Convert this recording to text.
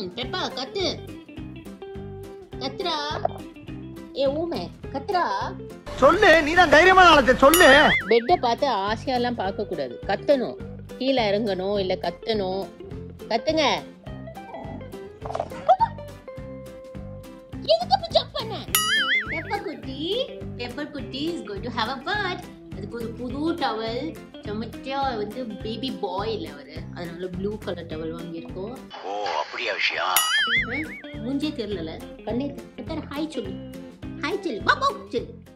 பெப்பா கத்து கத்துறா ஏ ஊமை கத்துறா சொல்லு நீ தான் தைரியமான ஆளத்தை சொல்லு பெட்டை பார்த்து ஆசையெல்லாம் பார்க்க கூடாது கத்தணும் கீழே இறங்கணும் இல்ல கத்தணும் கத்துங்க எதுக்கு அப்படி ஜம்ப் பண்ண பெப்பர் குட்டி பெப்பர் குட்டி is going to have a birth அதுக்கு ஒரு புது டவல் செம்மத்தியா வந்து பேபி பாய் இல்ல அவரு அதனால ப்ளூ கலர் டவல் வாங்கியிருக்கோம் ஓ அப்படியா விஷயம் மூஞ்சே தெரியல கண்ணே ஹாய் சொல்லு ஹாய் சொல்லு பாப்பா சொல்லு